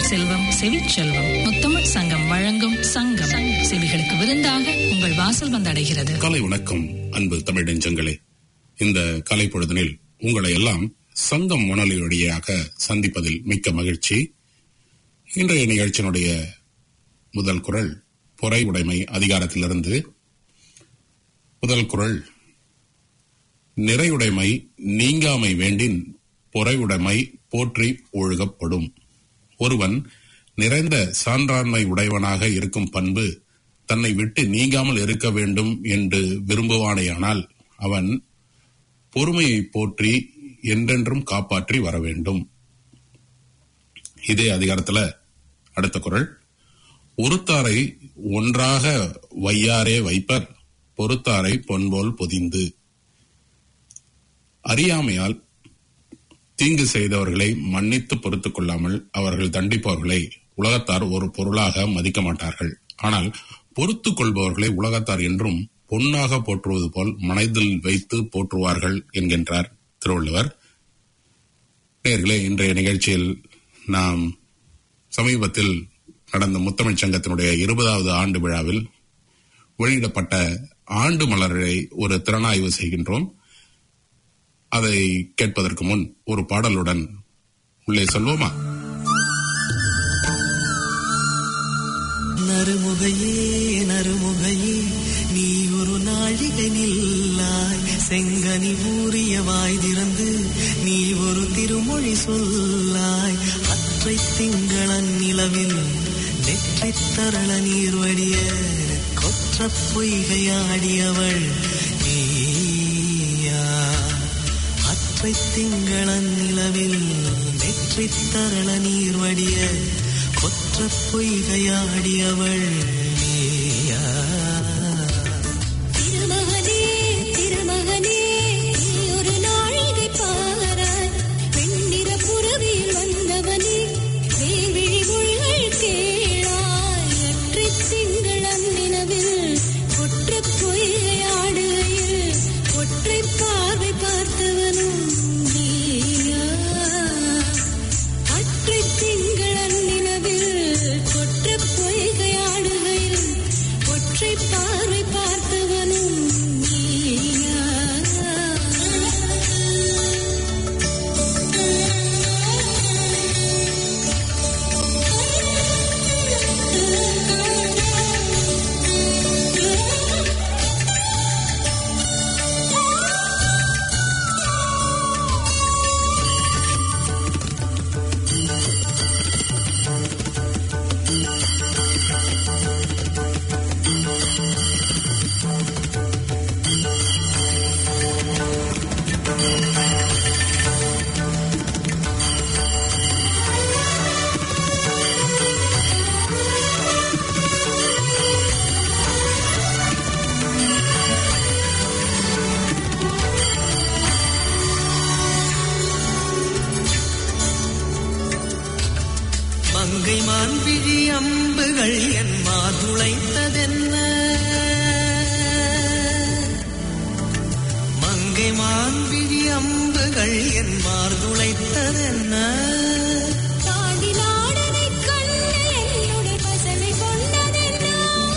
செல்வம் செவிச்செல்வம் முத்தமிழ் சங்கம் வழங்கும் சங்கம் செவிகளுக்கு விருந்தாக உங்கள் வாசல் வந்தடைகிறது காலை வணக்கம் அன்பு தமிழ் நெஞ்சங்களே இந்த கலை பொழுதனில் உங்களை எல்லாம் சங்கம் மணலி வழியாக சந்திப்பதில் மிக்க மகிழ்ச்சி இன்றைய நிகழ்ச்சியினுடைய முதல் குரல் பொறை உடைமை அதிகாரத்திலிருந்து முதல் குரல் நிறையுடைமை நீங்காமை வேண்டின் பொறையுடைமை போற்றி ஒழுகப்படும் ஒருவன் நிறைந்த சான்றாண்மை உடையவனாக இருக்கும் பண்பு தன்னை விட்டு நீங்காமல் இருக்க வேண்டும் என்று விரும்புவானேயானால் அவன் பொறுமையை போற்றி என்றென்றும் காப்பாற்றி வர வேண்டும் இதே அதிகாரத்துல அடுத்த குரல் ஒருத்தாரை ஒன்றாக வையாரே வைப்பர் பொறுத்தாரை பொன்போல் பொதிந்து அறியாமையால் தீங்கு செய்தவர்களை மன்னித்து பொறுத்துக் கொள்ளாமல் அவர்கள் தண்டிப்பவர்களை உலகத்தார் ஒரு பொருளாக மதிக்க மாட்டார்கள் ஆனால் பொறுத்துக் கொள்பவர்களை உலகத்தார் என்றும் பொன்னாக போற்றுவது போல் மனதில் வைத்து போற்றுவார்கள் என்கின்றார் திருவள்ளுவர் நேர்களே இன்றைய நிகழ்ச்சியில் நாம் சமீபத்தில் நடந்த முத்தமிழ் சங்கத்தினுடைய இருபதாவது ஆண்டு விழாவில் வெளியிடப்பட்ட ஆண்டு மலரை ஒரு திறனாய்வு செய்கின்றோம் அதை கேட்பதற்கு முன் ஒரு பாடலுடன் உள்ளே சொல்வோமா நறுமுகையே நறுமுகையே நீ ஒரு நாழிகை நில்லாய் செங்கனி ஊறிய வாய் திறந்து நீ ஒரு திருமொழி சொல்லாய் அற்றை திங்களன் நிலவில் நெற்றி தரள நீர் வடிய கொற்ற பொய்கையாடியவள் நீயா அற்றை திங்களன் நிலவில் நெற்றி தரள நீர் வடிய கொற்ற பொய்கையாடியவள் நீயா திருமகனே திருமகனே நீ ஒரு நாழிகை பாராய் வெண்ணிற புறவியில் வந்தவனே வேவிழி மொழிகள் கேளாய் அற்றை திங்களன் நிலவில் ஒற்றை பொய்கையாடுகையில் ஒற்றை பார்வை பார்த்தவனும் நீயா அற்றை திங்களன் நிலவில் கொற்ற பொய்கையாடுகையில் ஒற்றை பார்வை பார்த்தவனும் நீயா மங்கை மான்விழி அம்புகள் என் மாதுளைத்ததென்ன மங்கை மான்விழி அம்புகள் என் மார்துளைத்ததென்ன தாண்டி நாடனைக் கண்டு என்னுடைய பசலை கொண்டதென்னா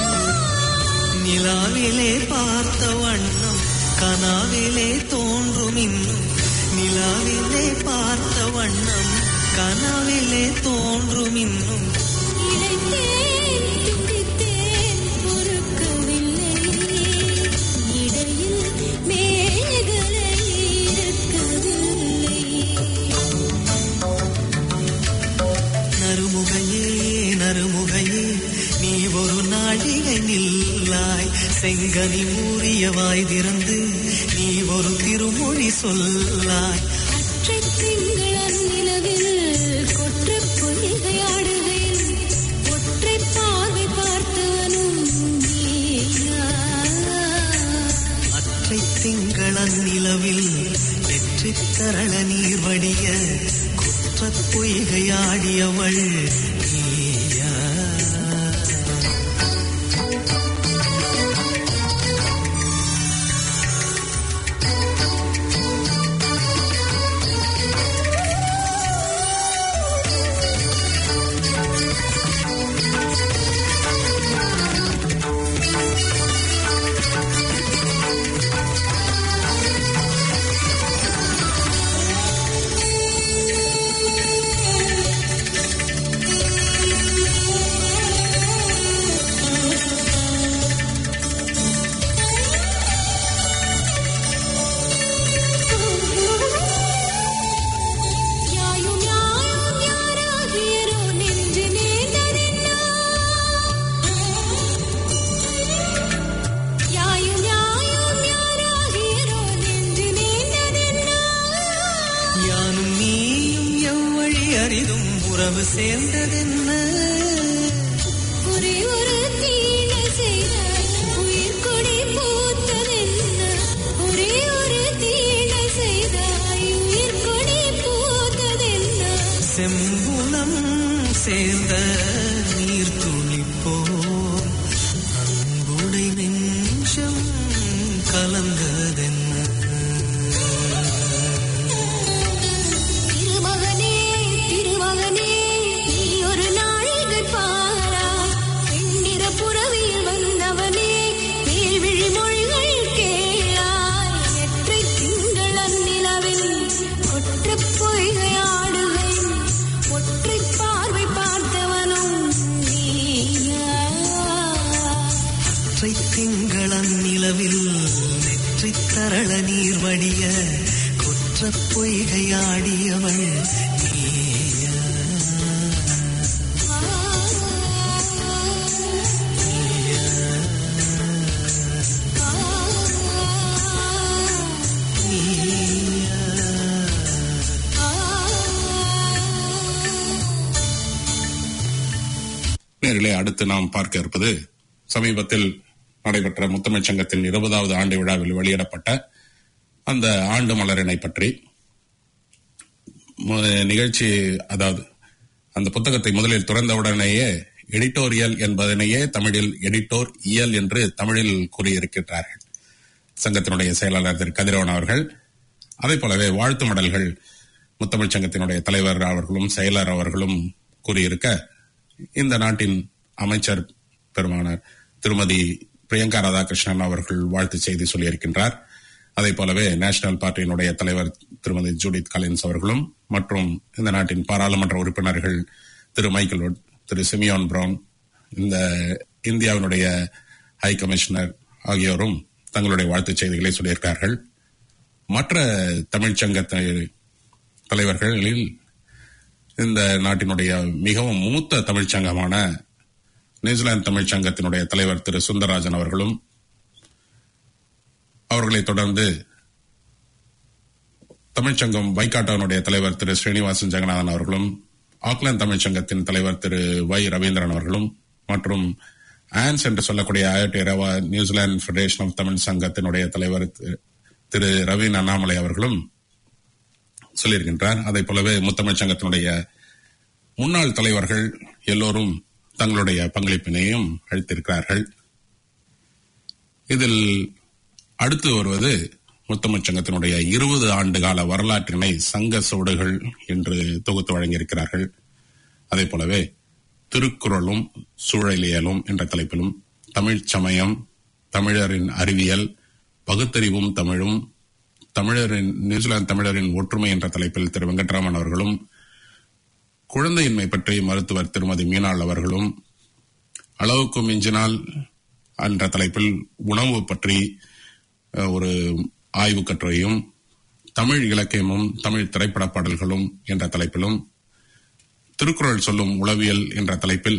நிலாவிலே பார்த்த வண்ணம் கனாவிலே தோன்றும் இன்னும் நிலாவிலே பார்த்த வண்ணம் கனாவிலே தோன்றும் இன்னும் இழைத்தேன் துடித்தேன் பொறுக்கவில்லை இடையில் மேகலை இருக்கவில்லை நறுமுகையே நறுமுகையே நீ ஒரு நாழிகை நில்லாய் செங்கனி மூறிய வாய் திறந்து நீ ஒரு திருமொழி சொல்லாய் அற்றை திங்களன் நிலவில் கொற்ற பொய்கையாடுகையில் ஒற்றை பார்வை பார்த்தவனும் நீயா அற்றை திங்களன் நிலவில் வெற்றி தரள நீர் வடிய குற்றப் பொய்கையாடியவள் நீயா ஆ உறவு சேர்ந்ததென்ன ஒரே ஒரு தீன செய்தாய் உயிர் கொடி பூத்ததென்ன ஒரே ஒரு தீன செய்தாய் உயிர் கொடி பூத்ததென்ன செம்புலம் சேர்ந்த நீர் துளிப்போம் அன்புடை நெஞ்சம் கலந்ததென்ன திருமகனே திருமகனே நீ ஒரு நாழிகை பாராய் வெண்ணிற புறவியில் வந்தவனே மேல்விழி மொழிகள் கேளாய் எற்றை திங்கள் அந்நிலவில் ஒற்றைப் பொய்கையாடுகை ஒற்றைப் பார்வை பார்த்தவனும் நீயா ஒற்றை திங்களன் நிலவில் நெற்றி தரள நீர் வடிய குற்ற பொய்கையாடியவள் நீயா நேரிலே அடுத்து நாம் பார்க்க இருப்பது சமீபத்தில் நடைபெற்ற முத்தமிழ்ச் சங்கத்தின் இருபதாவது ஆண்டு விழாவில் வெளியிடப்பட்ட அந்த ஆண்டு மலரினை பற்றி மு- நிகழ்ச்சி அதாவது அந்த புத்தகத்தை முதலில் துறந்தவுடனேயே எடிட்டோரியல் என்பதனையே தமிழில் எடிட்டோர் இயல் என்று தமிழில் கூறியிருக்கிறார்கள் சங்கத்தினுடைய செயலாளர் திரு கதிரவன் அவர்கள் அதே போலவே வாழ்த்து மடல்கள் முத்தமிழ்ச் சங்கத்தினுடைய தலைவர் அவர்களும் செயலர் அவர்களும் கூறியிருக்க இந்த நாட்டின் அமைச்சர் பெருமானார் திருமதி பிரியங்கா ராதாகிருஷ்ணன் அவர்கள் வாழ்த்து செய்தி சொல்லியிருக்கின்றார் அதே போலவே நேஷனல் பார்ட்டியினுடைய தலைவர் திருமதி ஜூடித் காலின்ஸ் அவர்களும் மற்றும் இந்த நாட்டின் பாராளுமன்ற உறுப்பினர்கள் திரு மைக்கேல் வுட் திரு சிமியோன் பிரவுன் இந்த இந்தியாவினுடைய ஹை கமிஷனர் ஆகியோரும் தங்களுடைய வாழ்த்துச் செய்திகளை சொல்லியிருக்கார்கள் மற்ற தமிழ்ச்சங்கத்தை தலைவர்களில் இந்த நாட்டினுடைய மிகவும் மூத்த தமிழ்ச்சங்கமான நியூசிலாந்து தமிழ்ச்சங்கத்தினுடைய தலைவர் திரு சுந்தரராஜன் அவர்களும் அவர்களைத் தொடர்ந்து தமிழ்ச்சங்கம் வைகாட்டானுடைய தலைவர் திரு ஸ்ரீனிவாசன் ஜெகநாதன் அவர்களும் ஆக்லாந்து தமிழ்ச்சங்கத்தின் தலைவர் திரு வை ரவீந்திரன் அவர்களும் மற்றும் ஆன்ஸ் என்று சொல்லக்கூடிய ஐஐடி ரவா நியூசிலாந்து ஃபெடரேஷன் ஆஃப் தமிழ் சங்கத்தினுடைய தலைவர் திரு- திரு ரவீன் அண்ணாமலை அவர்களும் சொல்லியிருக்கின்றார் அதே போலவே முத்தமிழ் சங்கத்தினுடைய முன்னாள் தலைவர்கள் எல்லோரும் தங்களுடைய பங்களிப்பினையும் அளித்திருக்கிறார்கள் இதில் அடுத்து வருவது முத்தமிழ் சங்கத்தினுடைய இருபது ஆண்டு கால வரலாற்றினை சங்க சுவடுகள் என்று தொகுத்து வழங்கியிருக்கிறார்கள் அதே போலவே திருக்குறளும் சூழலியலும் என்ற தலைப்பிலும் தமிழ்ச் சமயம் தமிழரின் அறிவியல் பகுத்தறிவும் தமிழும் தமிழரின் நியூசிலாந்து தமிழரின் ஒற்றுமை என்ற தலைப்பில் திரு வெங்கட்ராமன் அவர்களும் குழந்தையின்மை பற்றி மருத்துவர் திருமதி மீனாள் அவர்களும் அளவுக்கு மிஞ்சினால் என்ற தலைப்பில் உணவு பற்றி அஹ், ஒரு ஆய்வு கட்டுரையும் தமிழ் இலக்கியமும் தமிழ் திரைப்பட பாடல்களும் என்ற தலைப்பிலும் திருக்குறள் சொல்லும் உளவியல் என்ற தலைப்பில்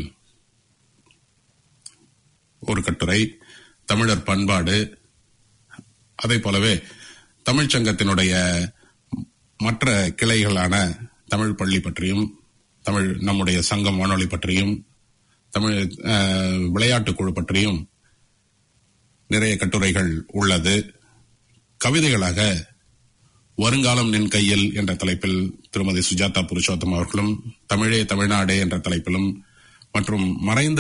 ஒரு கட்டுரை தமிழர் பண்பாடு அதே போலவே தமிழ்ச் சங்கத்தினுடைய மற்ற கிளைகளான தமிழ் பள்ளி பற்றியும் தமிழ் நம்முடைய சங்கம் வானொலி பற்றியும் தமிழ் அஹ், விளையாட்டுக் குழு பற்றியும் நிறைய கட்டுரைகள் உள்ளது கவிதைகளாக வருங்காலம் நின் கையில் என்ற தலைப்பில் திருமதி சுஜாதா புருஷோத்தம் அவர்களும் தமிழே தமிழ்நாடே என்ற தலைப்பிலும் மற்றும் மறைந்த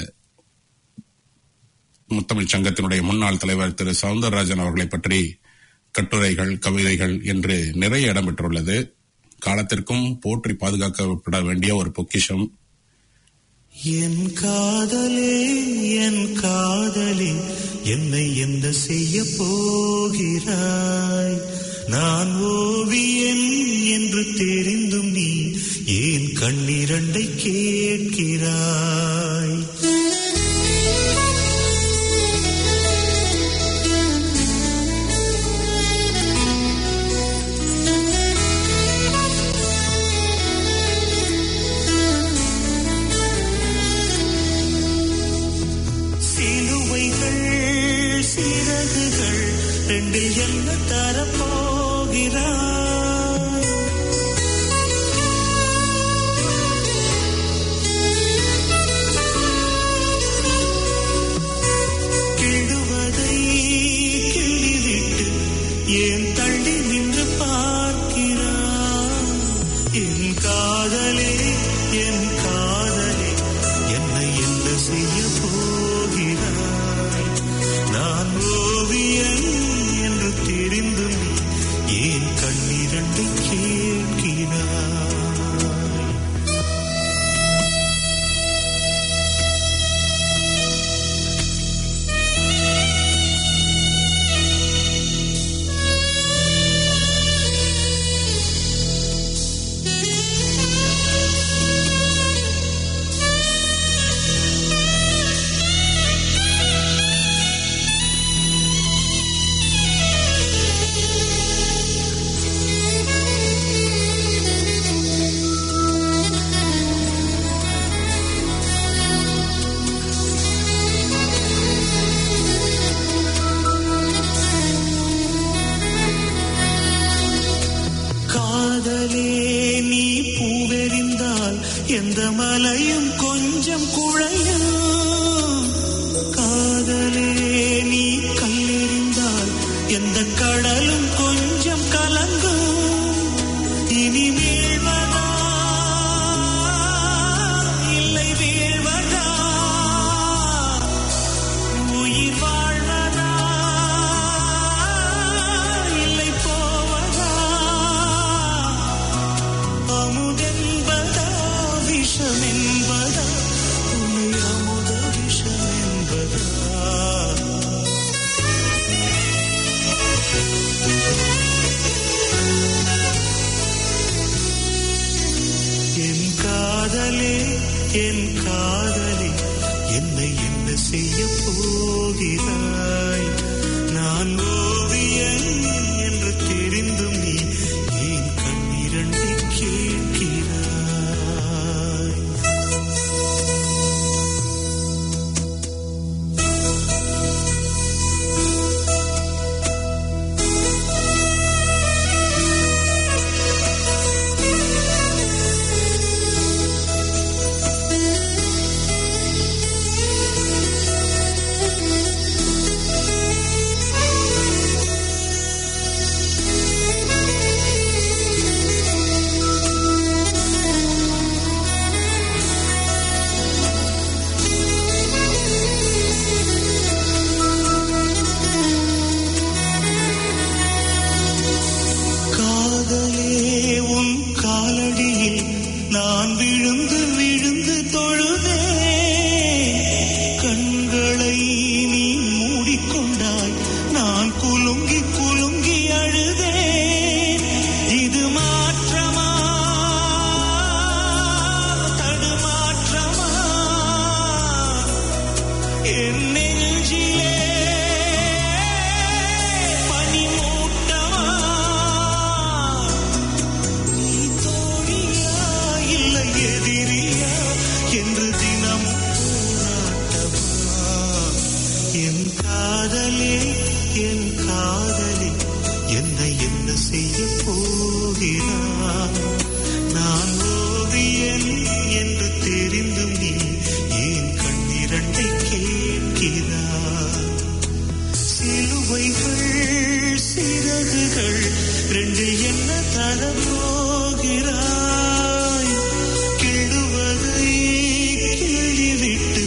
முத்தமிழ் சங்கத்தினுடைய முன்னாள் தலைவர் திரு சவுந்தரராஜன் அவர்களை பற்றி கட்டுரைகள் கவிதைகள் என்று நிறைய இடம்பெற்றுள்ளது காலத்திற்கும் போற்றி பாதுகாக்கப்பட வேண்டிய ஒரு பொக்கிஷம் என் காதலே என் காதலே என்னை எந்த செய்ய போகிறாய் நான் ஓவியன் என்று தெரிந்தும் நீ ஏன் கண்ணிரண்டை கேட்கிறாய் சிலுவைகள் சிறகுகள் ரெண்டில் என்ன தரப்போகிறாய் காதலே என் காதலே என்னை என்ன செய்ய போகிறாய் நான் ஓவியன் என்று தெரிந்தும் நீ ஏன் கண்ணீரண்டை கேட்கிறாய் காதலே நீ பூவெறிந்தால் எந்த மலையும் கொஞ்சம் குழையும் காதலே நீ கல்லெறிந்தால் எந்த கடலும் கொஞ்சம் கலங்கும் இனி வீழ்வதா இல்லை வீழ்வதா உயிர் வாழ்வதா இல்லை போவதா அமுதென்பதா விஷமென்பதா உன்னை அமுத விஷமென்பதா என் காதலே என் காதலே என்னை என்ன செய்ய போகிறாய் நான் ஓவியன் என்று தெரிந்தும் நீ ஏன் கண்ணிரண்டை கேட்கிறாய் காதலே உன் காலடியில் நான் விழுந்து விழுந்து தொழுதே கண்களை நீ மூடிக்கொண்டாய் நான் குலுங்கி குலுங்கி அழுதே இது மாற்றமா தடுமாற்றமா என் நெஞ்சிலே பனிமூட்டமா நீ தோழியா இல்லை எதிரியா என்று தினம் போராட்டமா என் காதலே என் காதலே என்னை என்ன செய்ய போகிறாய் நான் ஓவியன் என்று தெரிந்தும் நீ ஏன் கண்ணிரண்டை கேட்கிறாய் சிலுவைகள் சிறகுகள் ரெண்டு என்ன தர போகிறாய் கிழுவதை கிழிவிட்டு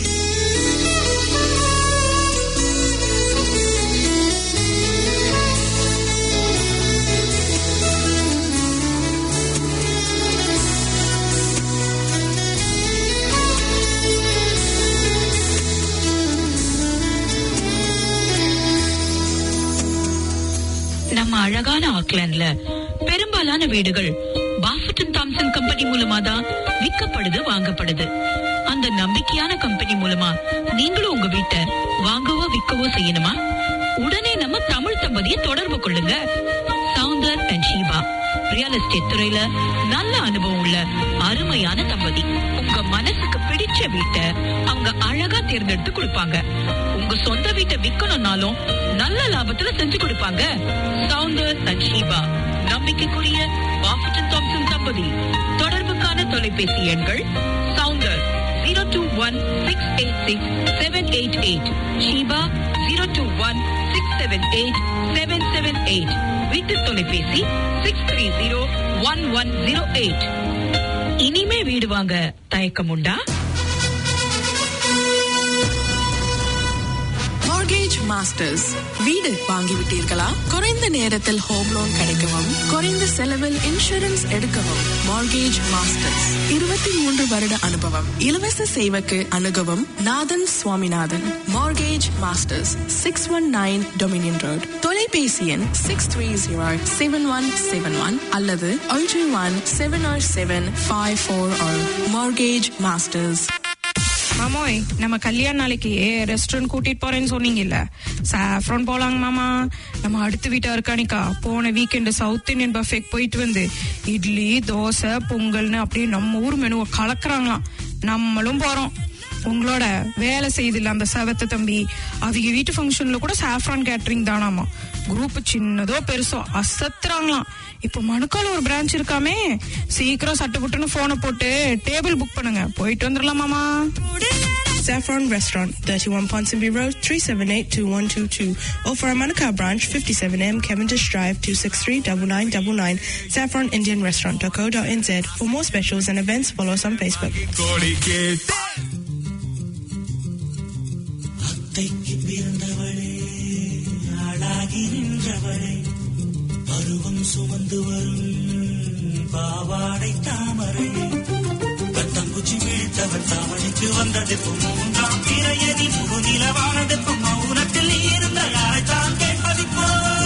நம்ம அழகான ஆக்லாண்ட்ல பெரும்பாலான வீடுகள் பாஃபட்டன் தாம்சன் கம்பெனி மூலமா தான் விற்கப்படுது வாங்கப்படுது அந்த நம்பிக்கையான கம்பெனி மூலமா நீங்களும் உங்க வீட்டை வாங்கவோ விற்கவோ செய்யணுமா உடனே நம்ம தமிழ் தம்பதியை தொடர்பு கொள்ளுங்க Soundar and Sheeba real estate துறையில நல்ல அனுபவம் உள்ள அருமையான தம்பதி உங்க மனசுக்கு பிடிச்ச வீட்டை அவங்க அழகா தேர்ந்தெடுத்து கொடுப்பாங்க உங்க சொந்த வீட்டை விக்கணும்னாலும் நல்ல லாபத்துல செஞ்சு கொடுப்பாங்க சவுந்தர் அண்ட் ஷீபா நம்பிக்கைக்குரிய பாஃபட்டன் தாம்சன் தம்பதி தொடர்புக்கான தொலைபேசி எண்கள் Soundar zero two one six eight six seven eight eight Sheeba zero two one six seven eight seven seven eight வீட்டு தொலைபேசி six three zero one one zero eight இனிமே வீடு வாங்க தயக்கம் உண்டா மார்கேஜ் மாஸ்டர்ஸ் வீடு வாங்கிவிட்டீர்களா குறைந்த நேரத்தில் ஹோம் லோன் கிடைக்கவும் குறைந்த செலவில் இன்சூரன்ஸ் எடுக்கவும் மார்கேஜ் மாஸ்டர்ஸ் இருபத்தி மூன்று வருட அனுபவம் இலவச சேவைக்கு அணுகவும் Nathan Swaminathan mortgage masters six one nine Dominion road தொலைபேசி எண் six three zero seven one seven one அல்லது ஒன்று one seven or seven five four or mortgage masters மாமோய் நம்ம கல்யாண நாளைக்கு ரெஸ்டாரண்ட் கூட்டிட்டு போறேன்னு சொன்னீங்கல்ல சாஃப்ரான் போலாங்க மாமா நம்ம அடுத்த வீட்டா இருக்கானிக்கா போன வீக்கெண்டு சவுத் இந்தியன் பஃபேக்கு போயிட்டு வந்து இட்லி தோசை பொங்கல்னு அப்படியே நம்ம ஊர் மெனுவை கலக்குறாங்களாம் நம்மளும் போறோம் உங்களோட வேலை செய்தில்ல அந்த செவத்த தம்பி அவங்க வீட்டு ஃபங்க்ஷன்ல கூட சாஃப்ரான் கேட்டரிங் தானாமா குரூப் சின்னதோ பெருசோ அசத்துறாங்களாம் இப்போ மணுக்கால ஒரு பிரான்ச் இருக்காமே சீக்கிரம் சட்டுப்புட்டுன்னு போனை போட்டு டேபிள் புக் பண்ணுங்க போயிட்டு வந்துடலாம் மாமா Saffron Restaurant, 31 Ponsonby Road, 378-2122. Or for our Manukau branch, 57M Cavendish Drive, 263-9999. Saffron Indian Restaurant.co.nz. For more specials and events, follow us on Facebook. அத்தைக்கு பிறந்தவளே ஆளாகி நின்றவளே பருவம் சுமந்து வரும் பாவாடை தாமரை கட்டங்குச்சி வீழ்த்தவள் தாமரைக்கு வந்ததெப்பும் மூன்றாம் பிறையதி முழு நிலவானதெப்பும் மௌனத்தில் இருந்த யாரைத்தான் கேட்பதிப்போ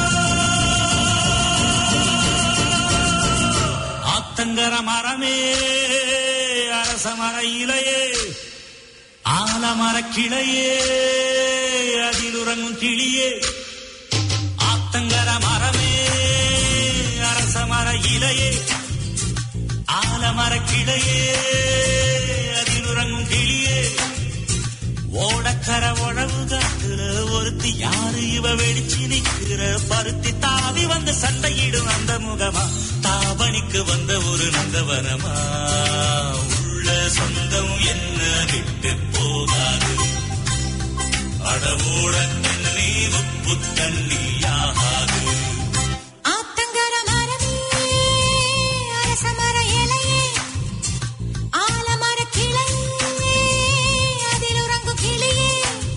ஆத்தங்கர மரமே அரச மர இலையே ஆலமர கிளையே அதில் உறங்கும் கிளியே ஆத்தங்கர மரமே அரச மர இலையே ஆலமர கிளையே அதில் உறங்கும் கிளியே ஓடக்கர உழவு காட்டுற ஒருத்தி யாரு இவ வெடிச்சு நிக்கிற பருத்தி தாவி வந்து சண்டையிடும் அந்த முகமா தாவணிக்கு வந்த ஒரு நந்தவனமா உள்ள சொந்தம் என்ன விட்டு போகாது அடவோட தண்ணி உப்பு தண்ணியாகாது ஆத்தங்கர மரமே அரச மர இலையே ஆலமர கிளையே அதில் உறங்கும் கிளியே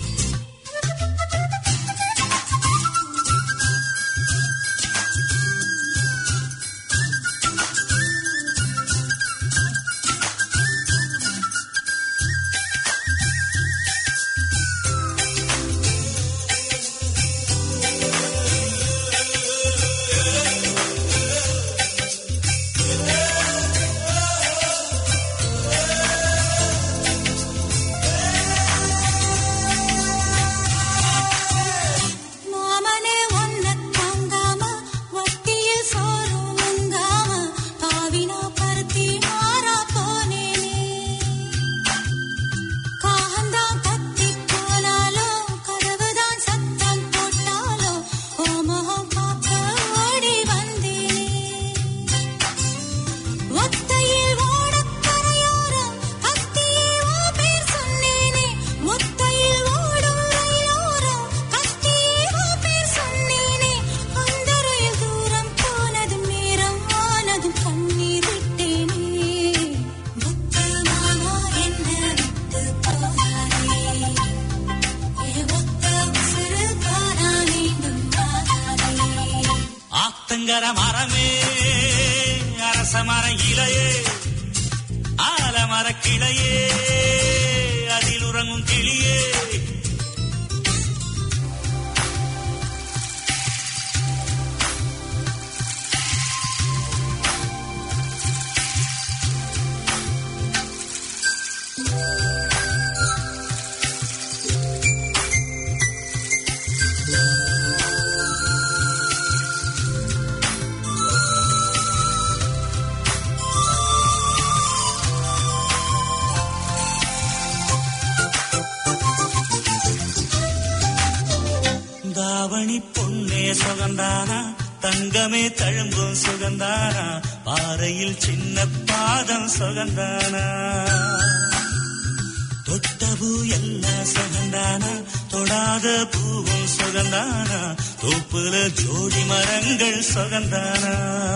மாமனே ஒன்ன தாங்காம வட்டியில் சோறும் உங்காம பாவினா பருத்தி மாறா போனேனே காகந்தான் கத்தி போனாலும் கதவுதான் சத்தம் போட்டாலும் ஓ முகம் பார்க்க ஓடி வந்தேனே ஒத்தையில் ஓடக் கரையோரம் கத்தியே ஓ பேர் சொன்னேனே ஒத்தையில் ஓடும் ரயிலோரம் கத்தியே ஓ பேர் சொன்னேனே அந்த ரயில் தூரம் போனதும் நேரம் ஆனதும் கண்ணீர் விட்டேனே முத்து மாமா என்ன விட்டு போகாதே ஏ ஒத்த உசுறு காணா மீண்டும் வாராதே ஆத்தங்கர மரமே அரச மர இலையே ஆலமர கிளையே அதில் உறங்கும் கிளியே தாவணி பொன்னே சுகந்தானா தங்கமே தழும்பும் சுகந்தானா பாறையில் சின்ன பாதம் சுகந்தானா தொட்டபு எல்லாம் சுகந்தானா தொடாத பூவும் சுகந்தானா தோப்புல ஜோடி மரங்கள் சுகந்தானா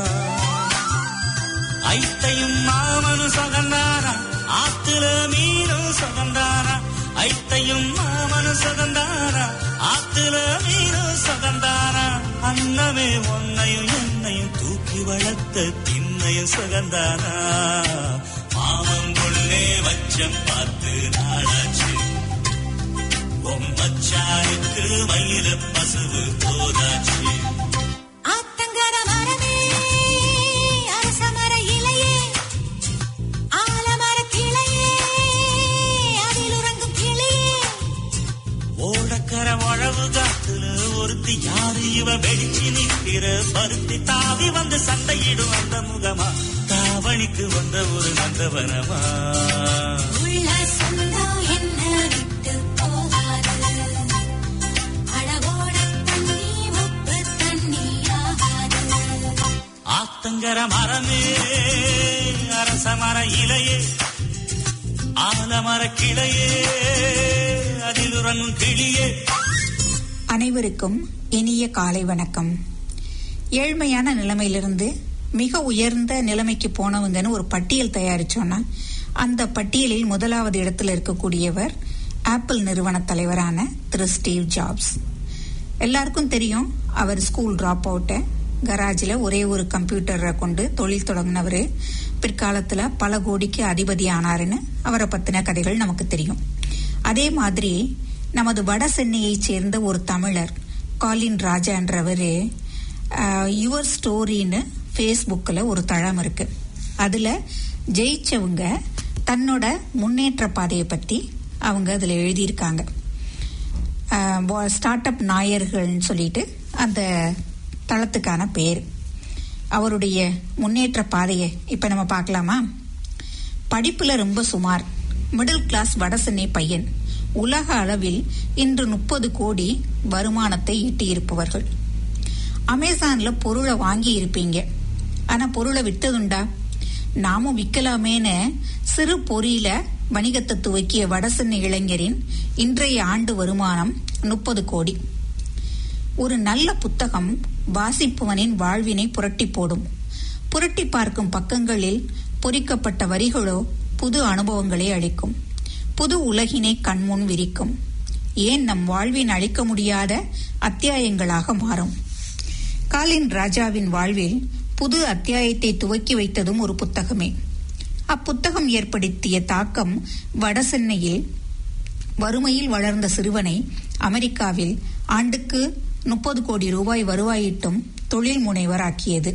ஐத்தையும் மாமனும் சுகந்தானா ஆத்துல மீனும் சுகந்தானா ஐத்தையும் மாமனும் சுகந்தானா ஆத்துல மீனும் சுகந்தானா அன்னமே ஒன்னையும் என்னையும் தூக்கி வளர்த்த திண்ணையும் சுகந்தானா மாமன் கொள்ளே வச்சம் பார்த்து நாளாச்சு மச்சானுக்கு மயில பசுவு போதாச்சு ஆத்தங்கர மரமே அரச மர இலையே ஆலமர கிளையே அதில் உறங்கும் கிளியே ஓடக்கர உழவு காத்துல ஒருத்தி யாரு இவ வெடிச்சு நிற்கிற பருத்தி தாவி வந்து சண்டையிடும் அந்த முகமா தாவணிக்கு வந்த ஒரு நந்தவனமா உள்ள சொந்தம் என்ன விட்டு போகாது அழகோட தண்ணி உப்பு தண்ணி ஆகாது ஆத்தங்கர மரமே அரச மர இலையே ஆலமர கிளையே அதில் உறங்கும் கிளியே அனைவருக்கும் இனிய காலை வணக்கம் ஏழ்மையான நிலைமையிலிருந்து மிக உயர்ந்த நிலைமைக்கு போனவங்கன்னு ஒரு பட்டியல் தயாரிச்சோன்னா அந்த பட்டியலில் முதலாவது இடத்துல இருக்கக்கூடியவர் ஆப்பிள் நிறுவன தலைவரான திரு ஸ்டீவ் ஜாப்ஸ் எல்லாருக்கும் தெரியும் அவர் ஸ்கூல் டிராப் அவுட்டை கராஜில் ஒரே ஒரு கம்ப்யூட்டரை கொண்டு தொழில் தொடங்கினவர் பிற்காலத்தில் பல கோடிக்கு அதிபதி ஆனாருன்னு அவரை பற்றின கதைகள் நமக்கு தெரியும் அதே மாதிரி நமது வட சென்னையைச் சேர்ந்த ஒரு தமிழர் காலின் ராஜான்றவர் யுவர் ஸ்டோரின்னு ஃபேஸ்புக்கில் ஒரு தளம் இருக்கு அதில் ஜெயிச்சவங்க தன்னோட முன்னேற்ற பாதையை பற்றி அவங்க அதில் எழுதியிருக்காங்க ஸ்டார்ட் அப் நாயர்கள்னு சொல்லிட்டு அந்த தளத்துக்கான பேர் அவருடைய முன்னேற்ற பாதையை இப்போ நம்ம பார்க்கலாமா படிப்புல ரொம்ப சுமார் மிடில் கிளாஸ் வடசென்னை பையன் உலக அளவில் இன்று முப்பது கோடி வருமானத்தை ஈட்டியிருப்பவர்கள் அமேசான்ல பொருளை வாங்கி இருப்பீங்க ஆனா பொருளை வித்ததுண்டா நாமும் விற்கலாமேன்னு சிறு பொறியில வணிகத்தை துவக்கிய வடசென்னை இளைஞரின் இன்றைய ஆண்டு வருமானம் முப்பது கோடி ஒரு நல்ல புத்தகம் வாசிப்பவனின் வாழ்வினை புரட்டி போடும் புரட்டி பார்க்கும் பக்கங்களில் பொறிக்கப்பட்ட வரிகளோ புது அனுபவங்களை அளிக்கும் புது உலகினை கண்முன் விரிக்கும் ஏன் நம் வாழ்வின் அழிக்க முடியாத அத்தியாயங்களாக மாறும் காலின் ராஜாவின் வாழ்வில் புது அத்தியாயத்தை துவக்கி வைத்ததும் ஒரு புத்தகமே அப்புத்தகம் ஏற்படுத்திய தாக்கம் வடசென்னையில் வறுமையில் வளர்ந்த சிறுவனை அமெரிக்காவில் ஆண்டுக்கு முப்பது கோடி ரூபாய் வருவாயிட்டும் தொழில் முனைவராக்கியது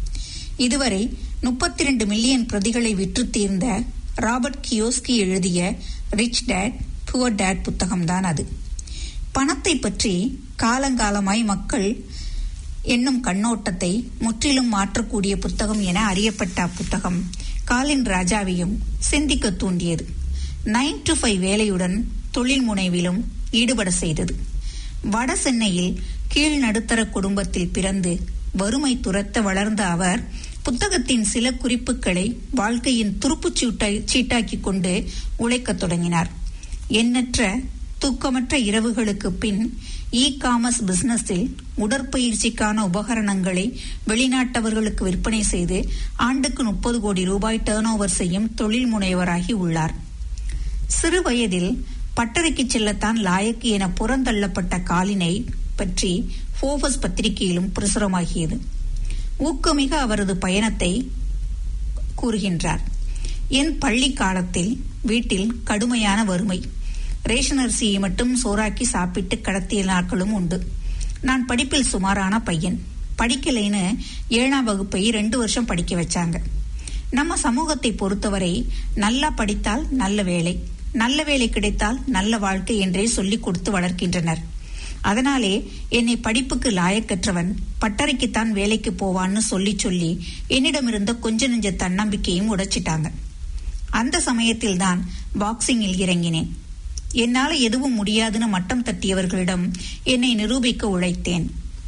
இதுவரை முப்பத்தி ரெண்டு மில்லியன் பிரதிகளை விற்று தீர்ந்த ராபர்ட் கியோஸ்கி எழுதிய ரிச் டேட் புவர் டேட் புத்தகம்தான் அது பணத்தை பற்றி காலங்காலமாய் மக்கள் என்னும் கண்ணோட்டத்தை முற்றிலும் மாற்றக்கூடிய புத்தகம் என அறியப்பட்ட அப்புத்தகம் காலின் ராஜாவையும் சிந்திக்க தூண்டியது நைன் டு ஃபைவ் வேலையுடன் தொழில் முனைவிலும் ஈடுபட செய்தது வட சென்னையில் கீழ் நடுத்தர குடும்பத்தில் பிறந்து வறுமை துரத்த வளர்ந்த அவர் புத்தகத்தின் சில குறிப்புகளை வாழ்க்கையின் துருப்புச் சீட்டாய் சீட்டாக்கிக் கொண்டு உழைக்கத் தொடங்கினார் எண்ணற்ற தூக்கமற்ற இரவுகளுக்கு பின் இ காமர்ஸ் பிசினஸில் உடற்பயிற்சிக்கான உபகரணங்களை வெளிநாட்டவர்களுக்கு விற்பனை செய்து ஆண்டுக்கு முப்பது கோடி ரூபாய் டேர்ன் ஓவர் செய்யும் தொழில் முனைவராகி உள்ளார் சிறு வயதில் பட்டறைக்கு செல்லத்தான் லாயக்கு என புறந்தள்ளப்பட்ட காலினை பற்றி போபஸ் பத்திரிகையிலும் பிரசுரமாகியது ஊக்கமிக அவரது பயணத்தை கூறுகின்றார் என் பள்ளி காலத்தில் வீட்டில் கடுமையான வறுமை ரேஷன் அரிசியை மட்டும் சோறாக்கி சாப்பிட்டு கடத்திய நாட்களும் உண்டு நான் படிப்பில் சுமாரான பையன் படிக்கலைன்னு ஏழாம் வகுப்பை ரெண்டு வருஷம் படிக்க வச்சாங்க நம்ம சமூகத்தை பொறுத்தவரை நல்லா படித்தால் நல்ல வேலை நல்ல வேலை கிடைத்தால் நல்ல வாழ்க்கை என்றே சொல்லிக் கொடுத்து வளர்க்கின்றனர் அதனாலே என்னை படிப்புக்கு லாயக்கற்றவன் பட்டறைக்குத்தான் வேலைக்கு போவான்னு சொல்லி சொல்லி என்னிடமிருந்த கொஞ்ச நெஞ்ச தன்னம்பிக்கையும் உடைச்சிட்டாங்க அந்த சமயத்தில் தான் பாக்ஸிங்கில் இறங்கினேன் என்னால எதுவும் முடியாதுன்னு மட்டம் தட்டியவர்களிடம் என்னை நிரூபிக்க உழைத்தேன்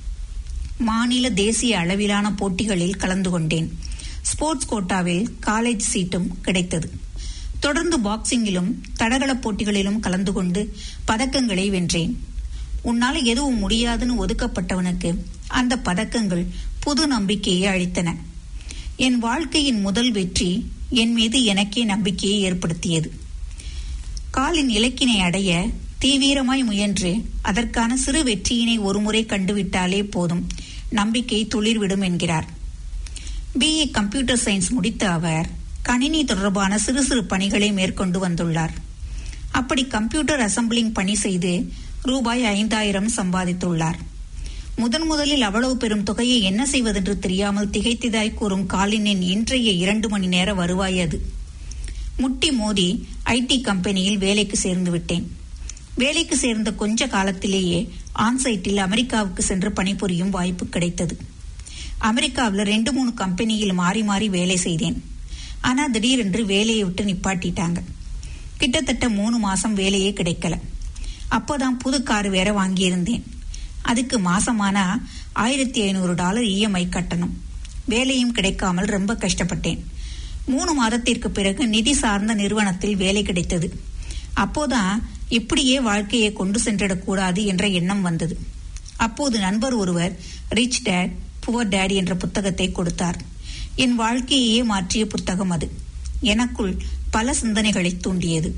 மாநில தேசிய அளவிலான போட்டிகளில் கலந்து கொண்டேன் ஸ்போர்ட்ஸ் கோட்டாவில் காலேஜ் சீட்டும் கிடைத்தது தொடர்ந்து பாக்ஸிங்கிலும் தடகள போட்டிகளிலும் கலந்து கொண்டு பதக்கங்களை வென்றேன் உன்னால எதுவும் முடியாதுன்னு ஒதுக்கப்பட்டவனுக்கு அந்த பதக்கங்கள் புது நம்பிக்கையை அளித்தன என் வாழ்க்கையின் முதல் வெற்றி என் மீது எனக்கே நம்பிக்கையை ஏற்படுத்தியது காலின் இலக்கினை அடைய தீவிரமாய் முயன்று அதற்கான சிறு வெற்றியினை ஒருமுறை கண்டுவிட்டாலே போதும் நம்பிக்கை துளிர்விடும் என்கிறார் பிஏ கம்ப்யூட்டர் சயின்ஸ் முடித்த அவர் கணினி தொடர்பான சிறு சிறு பணிகளை மேற்கொண்டு வந்துள்ளார் அப்படி கம்ப்யூட்டர் அசம்பிளிங் பணி செய்து ரூபாய் ஐந்தாயிரம் சம்பாதித்துள்ளார் முதன் முதலில் அவ்வளவு பெரும் தொகையை என்ன செய்வதென்று தெரியாமல் திகைத்ததாய் கூறும் காலினின் இன்றைய இரண்டு மணி நேர வருவாய் அது முட்டி மோதி ஐடி கம்பெனியில் வேலைக்கு சேர்ந்து விட்டேன் வேலைக்கு சேர்ந்த கொஞ்ச காலத்திலேயே ஆன்சைட்டில் அமெரிக்காவுக்கு சென்று பணிபுரியும் வாய்ப்பு கிடைத்தது அமெரிக்காவில் ரெண்டு மூணு கம்பெனியில் மாறி மாறி வேலை செய்தேன் ஆனா திடீரென்று வேலையை விட்டு நிப்பாட்டிட்டாங்க கிட்டத்தட்ட மூணு மாசம் வேலையே கிடைக்கல அப்போதான் புது கார் வேற வாங்கியிருந்தேன் அதுக்கு மாசமானா ஆயிரத்தி ஐநூறு டாலர் இஎம்ஐ கட்டணும் வேலையும் கிடைக்காமல் ரொம்ப கஷ்டப்பட்டேன் மூணு மாதத்திற்கு பிறகு நிதி சார்ந்த நிறுவனத்தில் வேலை கிடைத்தது அப்போதான் இப்படியே வாழ்க்கையை கொண்டு சென்றிடக்கூடாது என்ற எண்ணம் வந்தது அப்போது நண்பர் ஒருவர் ரிச் டேட் புவர் டேட் என்ற புத்தகத்தை கொடுத்தார் என் வாழ்க்கையையே மாற்றிய புத்தகம் அது எனக்குள் பல சிந்தனைகளை தூண்டியது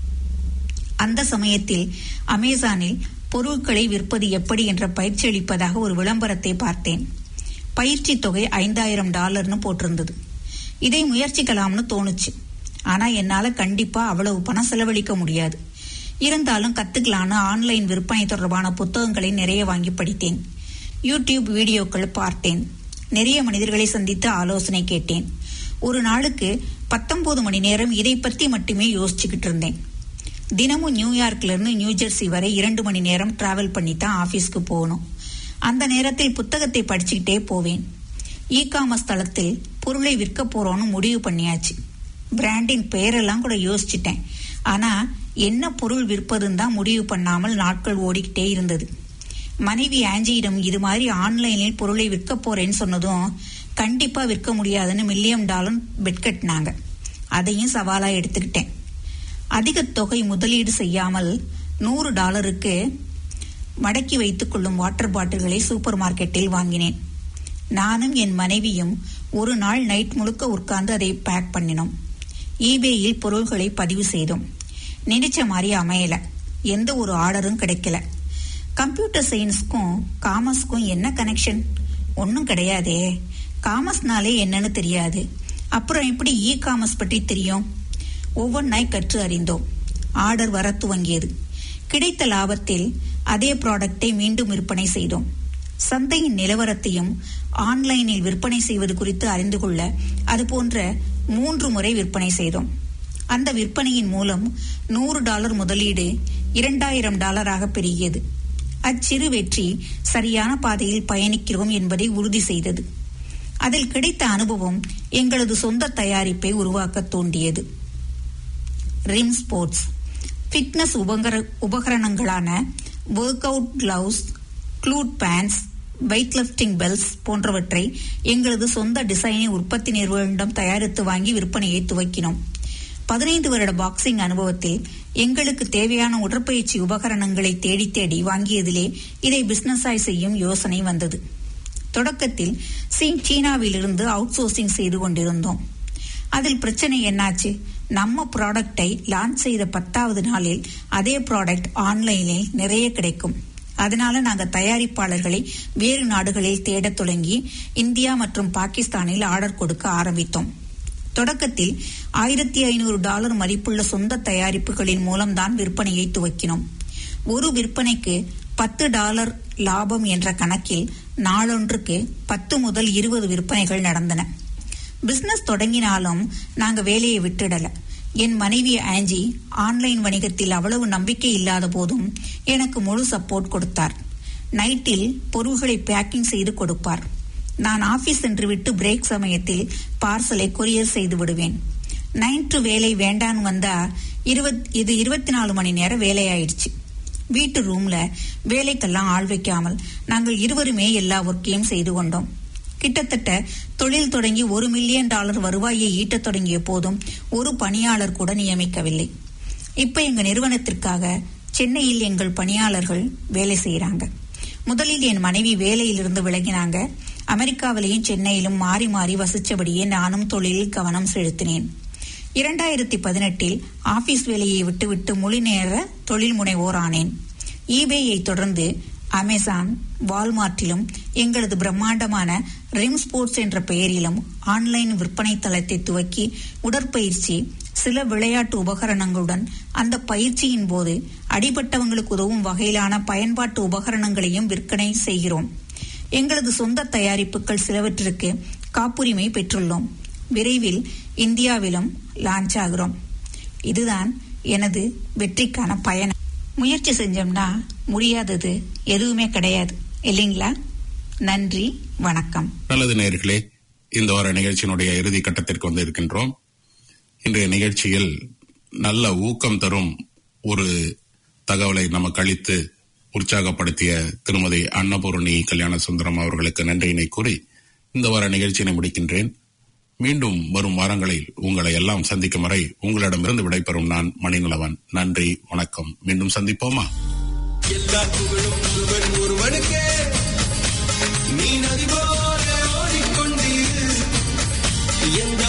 அந்த சமயத்தில் அமேசானில் பொருட்களை விற்பது எப்படி என்ற பயிற்சி அளிப்பதாக ஒரு விளம்பரத்தை பார்த்தேன் பயிற்சி தொகை ஐந்தாயிரம் டாலர்னு போட்டிருந்தது இதை முயற்சிக்கலாம்னு தோணுச்சு ஆனா என்னால கண்டிப்பா அவ்வளவு பணம் செலவழிக்க முடியாது இருந்தாலும் கத்துக்கலான்னு ஆன்லைன் விற்பனை தொடர்பான புத்தகங்களை நிறைய வாங்கி படித்தேன் யூடியூப் வீடியோக்கள் பார்த்தேன் நிறைய மனிதர்களை சந்தித்து ஆலோசனை கேட்டேன் ஒரு நாளுக்கு பத்தொன்பது மணி நேரம் இதை பத்தி மட்டுமே யோசிச்சுக்கிட்டு இருந்தேன் தினமும் நியூயார்க்ல இருந்து நியூ ஜெர்சி வரை இரண்டு மணி நேரம் டிராவல் பண்ணி தான் ஆபீஸ்க்கு போகணும் அந்த நேரத்தில் புத்தகத்தை படிச்சுக்கிட்டே போவேன் இ காமர்ஸ் தளத்தில் பொருளை விற்க போறோம்னு முடிவு பண்ணியாச்சு பிராண்டின் பெயரெல்லாம் கூட யோசிச்சிட்டேன் ஆனா என்ன பொருள் விற்பதுன்னு தான் முடிவு பண்ணாமல் நாட்கள் ஓடிக்கிட்டே இருந்தது மனைவி ஆஞ்சியிடம் இது மாதிரி ஆன்லைனில் பொருளை விற்க போறேன்னு சொன்னதும் கண்டிப்பா விற்க முடியாதுன்னு மில்லியன் டாலர் பெட் கட்டினாங்க அதையும் சவாலா எடுத்துக்கிட்டேன் அதிக தொகை முதலீடு செய்யாமல் நூறு டாலருக்கு மடக்கி வைத்துக் கொள்ளும் வாட்டர் பாட்டில்களை சூப்பர் மார்க்கெட்டில் வாங்கினேன் நானும் என் மனைவியும் ஒரு நாள் நைட் முழுக்க உட்கார்ந்து அதை பேக் பண்ணினோம் ஈபேயில் பொருள்களை பதிவு செய்தோம் நினைச்ச மாதிரி அமையல எந்த ஒரு ஆர்டரும் கிடைக்கல கம்ப்யூட்டர் சயின்ஸ்க்கும் காமர்ஸ்க்கும் என்ன கனெக்ஷன் ஒன்றும் கிடையாதே காமர்ஸ்னாலே என்னன்னு தெரியாது அப்புறம் எப்படி இ காமர்ஸ் பற்றி தெரியும் ஒவ்வொன்றாய் கற்று அறிந்தோம் ஆர்டர் வர துவங்கியது கிடைத்த லாபத்தில் அதே ப்ராடக்டை மீண்டும் விற்பனை செய்தோம் சந்தையின் நிலவரத்தையும் ஆன்லைனில் விற்பனை செய்வது குறித்து அறிந்து கொள்ள அது போன்ற மூன்று முறை விற்பனை செய்தோம் அந்த விற்பனையின் மூலம் நூறு டாலர் முதலீடு இரண்டாயிரம் டாலராக பெருகியது அச்சிறு வெற்றி சரியான பாதையில் பயணிக்கிறோம் என்பதை உறுதி செய்தது அதில் கிடைத்த அனுபவம் எங்களது சொந்த தயாரிப்பை உருவாக்க தூண்டியது ரிம் ஸ்போர்ட்ஸ் ஃபிட்னஸ் உபகர உபகரணங்களான work out gloves glute bands weight lifting bells போன்றவற்றை எங்களது சொந்த டிசைனை உற்பத்தி நிறுவனம் தயாரித்து வாங்கி விற்பனையை துவக்கினோம் பதினைந்து வருட பாக்ஸிங் அனுபவத்தில் எங்களுக்கு தேவையான உடற்பயிற்சி உபகரணங்களை தேடி தேடி வாங்கியதிலே இதை பிசினஸாய் செய்யும் யோசனை வந்தது தொடக்கத்தில் சீ- சீனாவிலிருந்து அவுட் சோர்சிங் செய்து கொண்டிருந்தோம் அதில் பிரச்சனை என்னாச்சு நம்ம ப்ராடக்டை லான்ச் செய்த பத்தாவது நாளில் அதே ப்ராடக்ட் ஆன்லைனில் நிறைய கிடைக்கும் அதனால நாங்க தயாரிப்பாளர்களை வேறு நாடுகளில் தேடத் தொடங்கி இந்தியா மற்றும் பாகிஸ்தானில் ஆர்டர் கொடுக்க ஆரம்பித்தோம் தொடக்கத்தில் ஆயிரத்தி ஐநூறு டாலர் மதிப்புள்ள சொந்த தயாரிப்புகளின் மூலம்தான் விற்பனையை துவக்கினோம் ஒரு விற்பனைக்கு பத்து டாலர் லாபம் என்ற கணக்கில் நாளொன்றுக்கு பத்து முதல் இருபது விற்பனைகள் நடந்தன பிசினஸ் தொடங்கினாலும் நாங்க வேலையை விட்டுடல என் மனைவி ஆஞ்சி ஆன்லைன் வணிகத்தில் அவ்வளவு நம்பிக்கை இல்லாத போதும் எனக்கு முழு சப்போர்ட் கொடுத்தார் நைட்டில் பொருள்களை பேக்கிங் செய்து கொடுப்பார் நான் ஆபீஸ் சென்று விட்டு பிரேக் சமயத்தில் பார்சலை கொரியர் செய்து விடுவேன் நைன் டு வேலை வேண்டான்னு வந்தா இருபத் இது இருபத்தி நாலு மணி நேரம் வேலையாயிடுச்சு வீட்டு ரூம்ல வேலைக்கெல்லாம் ஆள் வைக்காமல் நாங்கள் இருவருமே எல்லா ஒர்க்கையும் செய்து கொண்டோம் கிட்டத்தட்ட தொழில் தொடங்கி ஒரு மில்லியன் டாலர் வருவாயை ஈட்டத் தொடங்கிய போதும் ஒரு பணியாளர் கூட நியமிக்கவில்லை இப்ப எங்க நிறுவனத்திற்காக சென்னையில் எங்கள் பணியாளர்கள் வேலை செய்யறாங்க முதலில் என் மனைவி வேலையிலிருந்து விலகினாங்க அமெரிக்காவிலையும் சென்னையிலும் மாறி மாறி வசிச்சபடியே நானும் தொழிலில் கவனம் செலுத்தினேன் இரண்டாயிரத்தி பதினெட்டில் ஆபீஸ் வேலையை விட்டுவிட்டு முழு நேர தொழில் முனைவோர் ஆனேன் ஈபேயை தொடர்ந்து அமேசான் வால்மார்ட்டிலும் எங்களது பிரம்மாண்டமான ரிம் ஸ்போர்ட்ஸ் என்ற பெயரிலும் ஆன்லைன் விற்பனை தளத்தை துவக்கி உடற்பயிற்சி சில விளையாட்டு உபகரணங்களுடன் அந்த பயிற்சியின் போது அடிபட்டவங்களுக்கு உதவும் வகையிலான பயன்பாட்டு உபகரணங்களையும் விற்பனை செய்கிறோம் எங்களது சொந்த தயாரிப்புகள் சிலவற்றிற்கு காப்புரிமை பெற்றுள்ளோம் விரைவில் இந்தியாவிலும் லான்ச் ஆகிறோம் இதுதான் எனது வெற்றிக்கான பயணம் முயற்சி செஞ்சோம்னா முடியாதது எதுவுமே கிடையாது இல்லைங்களா நன்றி வணக்கம் நல்லது நேயர்களே இந்த வார நிகழ்ச்சியினுடைய இறுதி கட்டத்திற்கு வந்து இருக்கின்றோம் இன்றைய நிகழ்ச்சியில் நல்ல ஊக்கம் தரும் ஒரு தகவலை நமக்கு அளித்து உற்சாகப்படுத்திய திருமதி அன்னபூரணி கல்யாண சுந்தரம் அவர்களுக்கு நன்றியினை கூறி இந்த வார நிகழ்ச்சியினை முடிக்கின்றேன் மீண்டும் வரும் வாரங்களில் உங்களை எல்லாம் சந்திக்கும் வரை உங்களிடமிருந்து விடைபெறும் நான் மணிநலவன் நன்றி வணக்கம் மீண்டும் சந்திப்போமா எல்லா புகழும் ஒருவன் ஒருவனுக்கே நீ நதி போல ஓடிக்கொண்டீர் எந்த